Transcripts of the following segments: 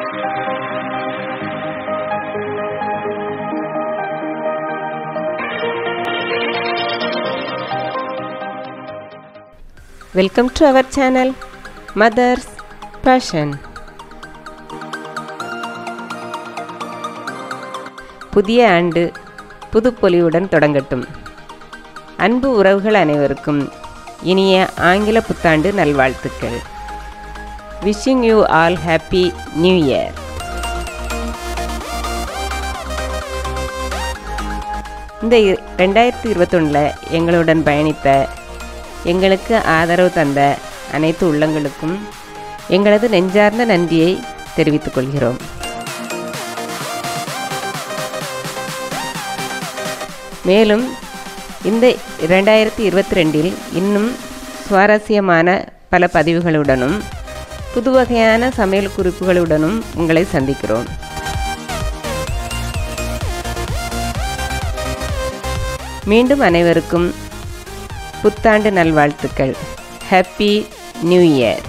Welcome to our channel Mother's Passion. புதிய ஆண்டு புதுப்பொலிவுடன் தொடங்கட்டும் அன்பு உறவுகள் அனைவருக்கும் இனிய ஆங்கில புத்தாண்டு நல்வாழ்த்துக்கள் wishing you all happy new year இந்த இ- ரெண்டாயிரத்தி இருபத்தொன்னில் எங்களுடன் பயணித்த எங்களுக்கு ஆதரவு தந்த அனைத்து உள்ளங்களுக்கும் எங்களது நெஞ்சார்ந்த நன்றியை தெரிவித்துக் கொள்கிறோம் மேலும் இந்த ரெண்டாயிரத்தி இருபத்தி ரெண்டில் இன்னும் சுவாரஸ்யமான பல பதிவுகளுடனும் புதுவகையான சமையல் குறிப்புகளுடனும் உங்களை சந்திக்கிறோம் மீண்டும் அனைவருக்கும் புத்தாண்டு நல்வாழ்த்துக்கள் ஹாப்பி நியூ இயர்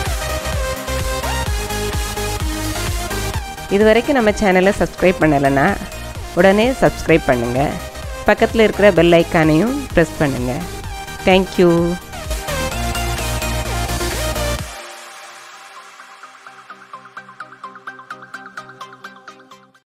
இதுவரைக்கும் நம்ம சேனலை சப்ஸ்கிரைப் பண்ணலைன்னா உடனே சப்ஸ்கிரைப் பண்ணுங்கள் பக்கத்தில் இருக்கிற பெல் ஐக்கானையும் ப்ரெஸ் பண்ணுங்கள் தேங்க்யூ